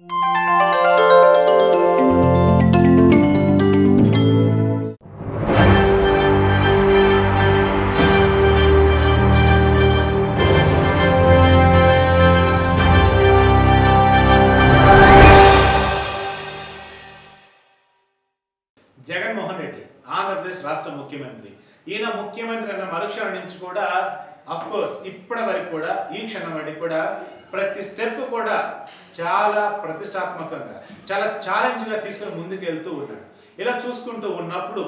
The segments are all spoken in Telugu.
జగన్మోహన్ రెడ్డి ఆంధ్రప్రదేశ్ రాష్ట్ర ముఖ్యమంత్రి ఈయన ముఖ్యమంత్రి అన్న మరుక్షణం నుంచి కూడా అఫ్ కోర్స్ ఇప్పటి వరకు కూడా ఈ క్షణం వరకు కూడా ప్రతి స్టెప్ కూడా చాలా ప్రతిష్టాత్మకంగా చాలా ఛాలెంజ్గా తీసుకుని ముందుకు వెళ్తూ ఉన్నాడు ఇలా చూసుకుంటూ ఉన్నప్పుడు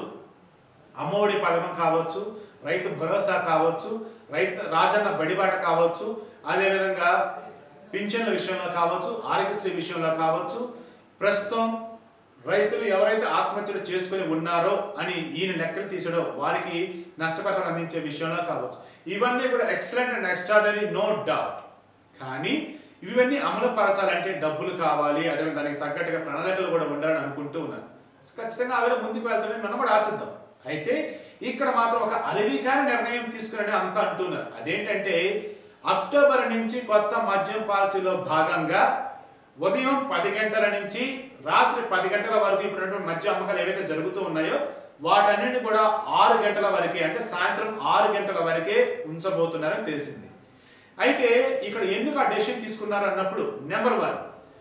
అమ్మఒడి పథకం కావచ్చు రైతు భరోసా కావచ్చు రైతు రాజన్న బడిబాట కావచ్చు అదేవిధంగా పింఛన్ల విషయంలో కావచ్చు ఆరోగ్యశ్రీ విషయంలో కావచ్చు ప్రస్తుతం రైతులు ఎవరైతే ఆత్మహత్యలు చేసుకుని ఉన్నారో అని ఈయన లెక్కలు తీసాడో వారికి నష్టపరిహారం అందించే విషయంలో కావచ్చు ఇవన్నీ కూడా excellent and extraordinary no doubt కానీ ఇవన్నీ అమలు పరచాలంటే డబ్బులు కావాలి అదే దానికి తగ్గట్టుగా ప్రణాళికలు కూడా ఉండాలని అనుకుంటూ ఉన్నారు ఖచ్చితంగా అవి ముందుకు వెళ్తామని మనం కూడా ఆశిద్దాం అయితే ఇక్కడ మాత్రం ఒక అలివికాని నిర్ణయం తీసుకుని అంత అంటున్నారు అదేంటంటే అక్టోబర్ నుంచి కొత్త మద్యం పాలసీలో భాగంగా ఉదయం పది గంటల నుంచి రాత్రి పది గంటల వరకు ఇప్పుడు మద్య అమ్మకాలు ఏవైతే జరుగుతూ ఉన్నాయో వాటన్నిటిని కూడా ఆరు గంటల వరకే అంటే సాయంత్రం ఆరు గంటల వరకే ఉంచబోతున్నారని తెలిసింది అయితే ఇక్కడ ఎందుకు ఆ డెసిషన్ తీసుకున్నారు అన్నప్పుడు నెంబర్ వన్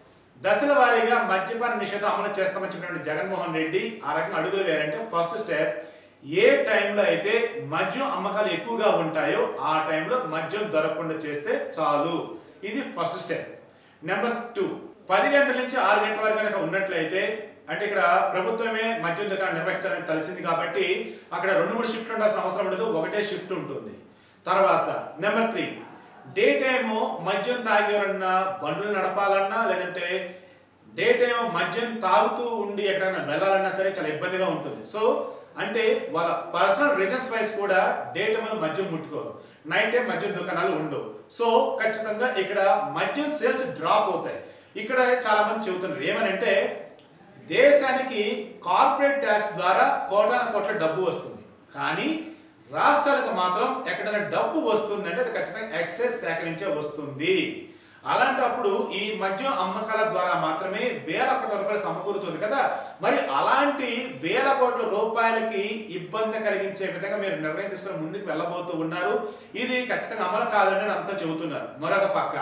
దశల వారీగా మద్యపాన నిషేధం అమలు చేస్తామని చెప్పినటువంటి జగన్మోహన్ రెడ్డి ఆ రకంగా అడుగులు వేయాలంటే ఫస్ట్ స్టెప్ ఏ టైంలో అయితే మద్యం అమ్మకాలు ఎక్కువగా ఉంటాయో ఆ టైంలో మద్యం దొరకకుండా చేస్తే చాలు ఇది ఫస్ట్ స్టెప్ నెంబర్ టూ పది గంటల నుంచి ఆరు గంటల వరకు కనుక ఉన్నట్లయితే అంటే ఇక్కడ ప్రభుత్వమే మద్యం దుకాణం నిర్వహించాలని తెలిసింది కాబట్టి అక్కడ రెండు మూడు షిఫ్ట్ ఉండాల్సిన అవసరం ఉండదు ఒకటే షిఫ్ట్ ఉంటుంది తర్వాత నెంబర్ త్రీ డే టైము మద్యం తాగేవారన్నా బండ్లు నడపాలన్నా లేదంటే డే టైం మద్యం తాగుతూ ఉండి ఎక్కడైనా వెళ్ళాలన్నా సరే చాలా ఇబ్బందిగా ఉంటుంది సో అంటే వాళ్ళ పర్సనల్ రీజన్స్ వైస్ కూడా డే టైంలో మద్యం ముట్టుకోరు నైట్ టైం మద్యం దుకాణాలు ఉండవు సో ఖచ్చితంగా ఇక్కడ మద్యం సేల్స్ డ్రాప్ అవుతాయి ఇక్కడ చాలా మంది చెబుతున్నారు ఏమనంటే దేశానికి కార్పొరేట్ ట్యాక్స్ ద్వారా కోటాన కోట్ల డబ్బు వస్తుంది కానీ రాష్ట్రాలకు మాత్రం ఎక్కడైనా డబ్బు వస్తుంది అంటే అది ఖచ్చితంగా ఎక్సైజ్ శాఖ నుంచే వస్తుంది అలాంటప్పుడు ఈ మద్యం అమ్మకాల ద్వారా మాత్రమే వేల కోట్ల రూపాయలు సమకూరుతుంది కదా మరి అలాంటి వేల కోట్ల రూపాయలకి ఇబ్బంది కలిగించే విధంగా మీరు నిర్ణయం తీసుకుని ముందుకు వెళ్ళబోతూ ఉన్నారు ఇది ఖచ్చితంగా అమలు కాదని అంతా చెబుతున్నారు మరొక పక్క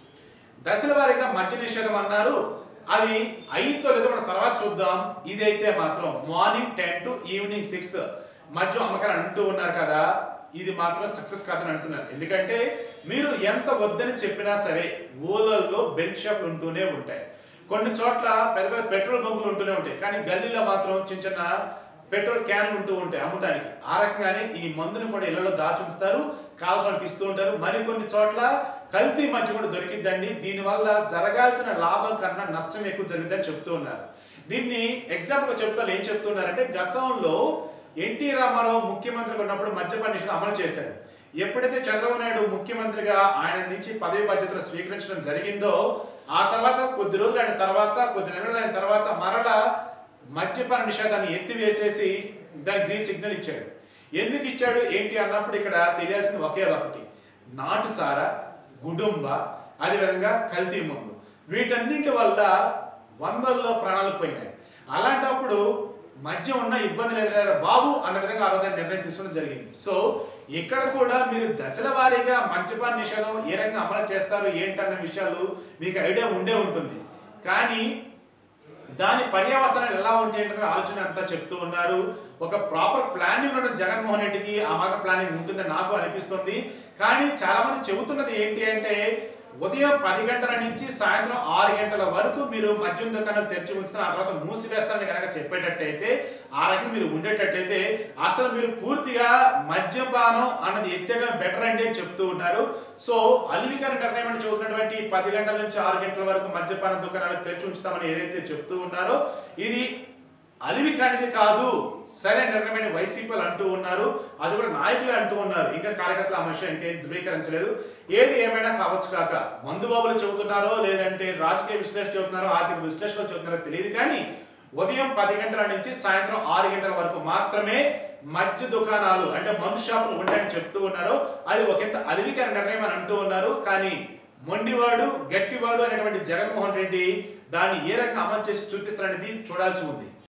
దశల వారీగా మద్య నిషేధం అన్నారు అది ఐదుతో లేదో మనం తర్వాత చూద్దాం ఇదైతే మాత్రం morning ten to evening six మద్యం అమ్మకాలు అంటూ ఉన్నారు కదా ఇది మాత్రం సక్సెస్ కాదని అంటున్నారు ఎందుకంటే మీరు ఎంత వద్దని చెప్పినా సరే ఊళ్ళల్లో బెల్ట్ షాపులు ఉంటూనే ఉంటాయి కొన్ని చోట్ల పెద్ద పెద్ద పెట్రోల్ బంకులు ఉంటూనే ఉంటాయి కానీ గల్లీలో మాత్రం చిన్న చిన్న పెట్రోల్ క్యాన్లు ఉంటూ ఉంటాయి అమ్మటానికి ఆ రకంగానే ఈ మందుని కూడా ఇళ్లలో దాచి ఉంచుతారు కావాల్సిన వాళ్ళకి ఇస్తూ ఉంటారు మరికొన్ని చోట్ల కల్తీ మధ్య కూడా దొరికిద్దండి దీనివల్ల జరగాల్సిన లాభం కన్నా నష్టం ఎక్కువ జరిగిద్దని చెప్తూ ఉన్నారు దీన్ని ఎగ్జాంపుల్ చెప్తాను ఏం చెప్తున్నారంటే గతంలో ఎన్టీ రామారావు ముఖ్యమంత్రిగా ఉన్నప్పుడు మద్యపాన నిషేధం అమలు చేశారు ఎప్పుడైతే చంద్రబాబు నాయుడు ముఖ్యమంత్రిగా ఆయన నుంచి పదవి బాధ్యతలు స్వీకరించడం జరిగిందో ఆ తర్వాత కొద్ది రోజులు అయిన తర్వాత కొద్ది నెలలు అయిన తర్వాత మరలా మద్యపాన నిషేధాన్ని ఎత్తివేసేసి దానికి గ్రీన్ సిగ్నల్ ఇచ్చాడు ఎందుకు ఇచ్చాడు ఏంటి అన్నప్పుడు ఇక్కడ తెలియాల్సింది ఒకే ఒకటి నాటుసారా గుడుంబ అదేవిధంగా కల్తీ మందు వీటన్నింటి వల్ల వందల్లో ప్రాణాలు పోయినాయి అలాంటప్పుడు మధ్య ఉన్న ఇబ్బంది లేదు బాబు అన్న విధంగా ఆ రోజు ఆయన నిర్ణయం తీసుకోవడం జరిగింది సో ఇక్కడ కూడా మీరు దశల వారీగా మద్యపాన నిషేధం ఏ రకంగా అమలు చేస్తారు ఏంటన్న విషయాలు మీకు ఐడియా ఉండే ఉంటుంది కానీ దాని పర్యవసనాలు ఎలా ఉంటాయి అంటే ఆలోచన అంతా చెప్తూ ఉన్నారు ఒక ప్రాపర్ ప్లానింగ్ ఉండడం జగన్మోహన్ రెడ్డికి ఆ మాత్రం ప్లానింగ్ ఉంటుందని నాకు అనిపిస్తుంది కానీ చాలా మంది చెబుతున్నది ఏంటి అంటే ఉదయం పది గంటల నుంచి సాయంత్రం ఆరు గంటల వరకు మీరు మద్యం దుకాణం తెరిచి ఉంచుతారు ఆ తర్వాత మూసివేస్తారని కనుక చెప్పేటట్టయితే ఆ రకంగా మీరు ఉండేటట్టయితే అసలు మీరు పూర్తిగా మద్యపానం అన్నది ఎత్తడం బెటర్ అండి అని చెప్తూ ఉన్నారు సో అలివికర నిర్ణయం అని చెబుతున్నటువంటి పది గంటల నుంచి ఆరు గంటల వరకు మద్యపాన దుకాణాలు తెరిచి ఉంచుతామని ఏదైతే చెప్తూ ఉన్నారో ఇది అలివి కానిది కాదు సరైన నిర్ణయమైన వైసీపీలు అంటూ ఉన్నారు అది కూడా నాయకులే అంటూ ఉన్నారు ఇంకా కార్యకర్తలు ఆ విషయం ఇంకేం ధృవీకరించలేదు ఏది ఏమైనా కావచ్చు కాక మందు బాబులు చెబుతున్నారో లేదంటే రాజకీయ విశ్లేషణ చెబుతున్నారో ఆర్థిక విశ్లేషణలు చెబుతున్నారో తెలియదు కానీ ఉదయం పది గంటల నుంచి సాయంత్రం ఆరు గంటల వరకు మాత్రమే మద్య దుకాణాలు అంటే మందు షాపులు ఉంటాయని చెప్తూ ఉన్నారు అది ఒకంత అలివికర నిర్ణయం అని అంటూ ఉన్నారు కానీ మొండివాడు గట్టివాడు అనేటువంటి జగన్మోహన్ రెడ్డి దాన్ని ఏ రకంగా అమలు చేసి చూపిస్తారనేది చూడాల్సి ఉంది